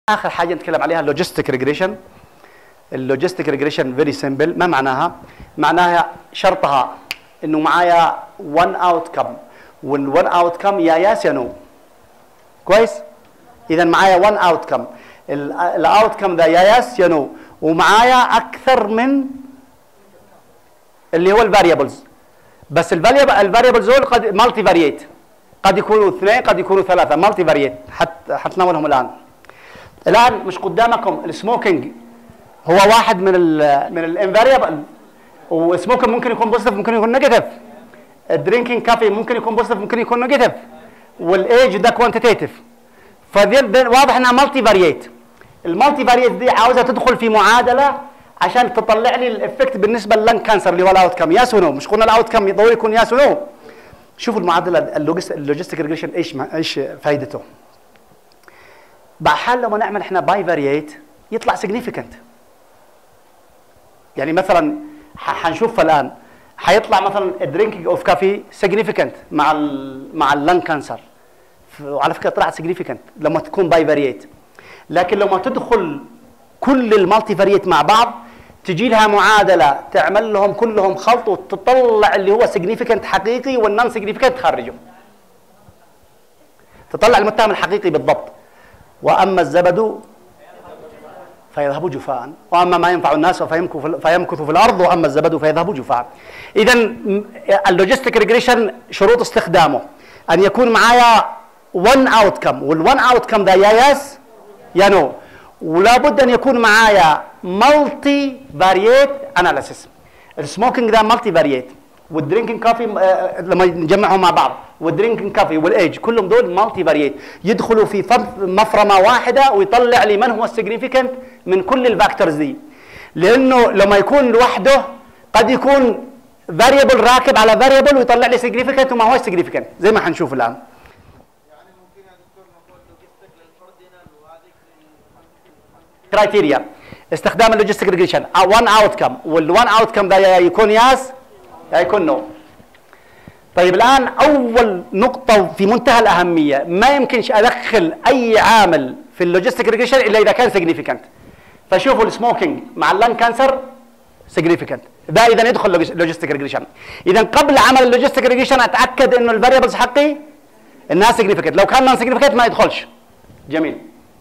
اخر حاجه نتكلم عليها اللوجيستيك ريجريشن اللوجيستيك ريجريشن فيري سمبل ما معناها معناها شرطها انه معايا وان اوت كم والون اوت كم يا ياس يا نو كويس اذا معايا وان اوت كم الاوت كم ذا يا ياس يا نو ومعايا اكثر من اللي هو الفاريبلز بس الفاريبلز دول قد مالتي فاريت قد يكونوا اثنين قد يكونوا ثلاثه مالتي فاريت حت حتناولهم الان الان مش قدامكم السموكينج هو واحد من ال من الانفاريبل وسموكينج ممكن يكون بوزيتيف ممكن يكون نيجاتيف الدرينكينج كافي ممكن يكون بوزيتيف ممكن يكون نيجاتيف والايج ده كوانتيتيف فدي واضح انها مالتي فاريت المالتي فاريت دي عاوزه تدخل في معادله عشان تطلع لي الافكت بالنسبه لللنج كانسر اللي هو الاوت كم ياس ونو مش قلنا الاوت كم ضروري يكون ياس ونو شوفوا المعادله اللوجيستيك ريجريشن ايش ايش فائدته بحال لما نعمل احنا باي فاريت يطلع سيجنيفيكانت يعني مثلا حنشوف الان حيطلع مثلا الدرينكينج اوف كافي سيجنيفيكانت مع ال مع اللنج كانسر وعلى فكره طلعت سيجنيفيكانت لما تكون باي فاريت لكن لما تدخل كل المالتي فاريت مع بعض تجي لها معادله تعمل لهم كلهم خلط وتطلع اللي هو سيجنيفيكانت حقيقي والنون سيجنيفيكانت تخرجه تطلع المتهم الحقيقي بالضبط واما الزبد فيذهب جفاء واما ما ينفع الناس فيمكث في الارض واما الزبد فيذهب جفاء اذا اللوجيستيك ريجريشن شروط استخدامه ان يكون معايا 1 اوت كم وال1 اوت كم ذا يا يس يا نو ولا بد ان يكون معايا مالتي فاريت اناليسيس السموكينج ده مالتي فاريت والدرينكينج كافي لما نجمعهم مع بعض والدرينكينج كافي والايج كلهم دول مالتي فاريت يدخلوا في مفرمه واحده ويطلع لي من هو السيجنيفيكانت من كل الفاكتورز دي لانه لما يكون لوحده قد يكون فاريبل راكب على فاريبل ويطلع لي سيجنيفيكانت وما هو سيجنيفيكانت زي ما حنشوف الان يعني ممكن يا دكتور نقول لوجيستيك للفردينال وهذيك كرايتيريا استخدام اللوجيستيك ريجريشن 1 اوت كم وال1 اوت كم ده يا يكون ياس يا يكون نو طيب الان اول نقطه في منتهى الاهميه ما يمكنش ادخل اي عامل في اللوجيستيك ريجريشن الا اذا كان سيجنيفيكانت فشوفوا السموكينج مع اللان كانسر سيجنيفيكانت ده اذا يدخل لوجيستيك ريجريشن اذا قبل عمل اللوجيستيك ريجريشن اتاكد انه الفاريبلز حقي انها سيجنيفيكانت لو كان نون سيجنيفيكانت ما يدخلش جميل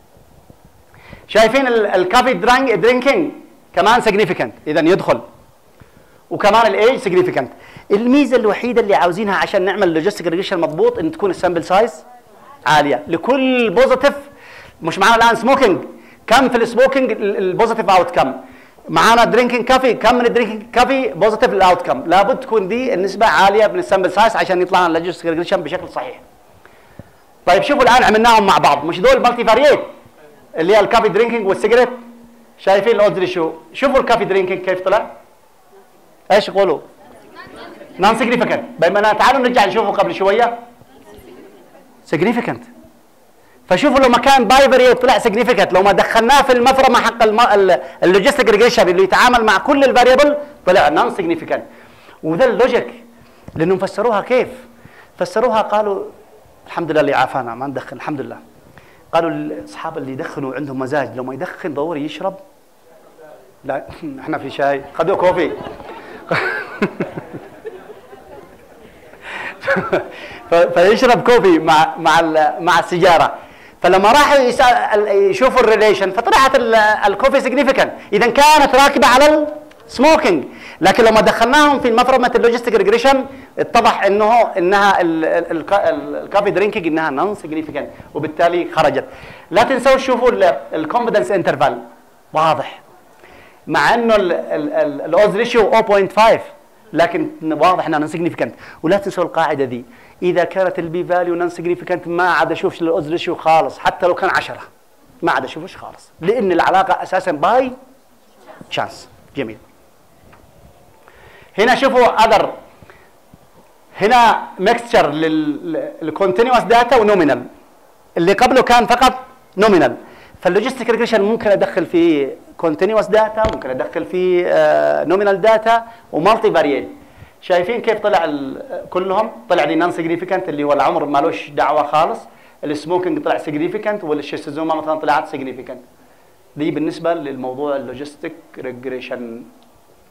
شايفين الكافي درينكينج كمان سيجنيفيكانت اذا يدخل وكمان الايج سيجنيفيكانت الميزه الوحيده اللي عاوزينها عشان نعمل لوجيستيك ريجريشن مضبوط ان تكون السامبل سايز عاليه لكل بوزيتيف مش معانا الان سموكينج كم في السموكينج البوزيتيف اوت كم معانا درينكينج كافي كم من الدرينكينج كافي بوزيتيف الاوت كم لابد تكون دي النسبه عاليه من السامبل سايز عشان يطلع لنا اللوجيستيك ريجريشن بشكل صحيح طيب شوفوا الان عملناهم مع بعض مش دول مالتي فاريت اللي هي الكافي درينكينج والسيجريت شايفين الاودز ريشيو شوفوا الكافي درينكينج كيف طلع ايش يقولوا نون سيجنيفيكانت بينما تعالوا نرجع نشوفه قبل شويه سيجنيفيكانت فشوفوا لو ما كان بايفري طلع سيجنيفيكانت لو ما دخلناه في المفرمه حق اللوجيستيك ريجريشن اللي يتعامل مع كل الفاريبل طلع نون سيجنيفيكانت وذا اللوجيك لانهم فسروها كيف؟ فسروها قالوا الحمد لله اللي عافانا ما ندخن الحمد لله قالوا الاصحاب اللي يدخنوا عندهم مزاج لو ما يدخن ضروري يشرب لا احنا في شاي خذوا كوفي فيشرب كوفي مع مع مع السيجاره فلما راحوا يشوفوا الريليشن فطلعت الكوفي سيجنيفيكانت اذا كانت راكبه على السموكينج لكن لما دخلناهم في مفرمه اللوجيستيك ريجريشن اتضح انه انها الكافي درينكينج انها نون سيجنيفيكانت وبالتالي خرجت لا تنسوا تشوفوا الكونفدنس انترفال واضح مع انه الاوز ريشيو 0.5 لكن واضح انها نون سيجنيفيكانت ولا تنسوا القاعده دي اذا كانت البي فاليو نون سيجنيفيكانت ما عاد اشوفش الاوز ريشيو خالص حتى لو كان 10 ما عاد اشوفش خالص لان العلاقه اساسا باي تشانس جميل هنا شوفوا اذر هنا ميكستشر للكونتينوس داتا ونومينال اللي قبله كان فقط نومينال فاللوجيستيك ريجريشن ممكن ادخل فيه كونتينوس داتا ممكن ادخل فيه نومينال داتا ومالتي فاريت شايفين كيف طلع كلهم طلع لي نون سيجنيفيكانت اللي هو العمر مالوش دعوه خالص السموكينج طلع سيجنيفيكانت والشيستوزوما مثلا طلعت سيجنيفيكانت دي بالنسبه للموضوع اللوجيستيك ريجريشن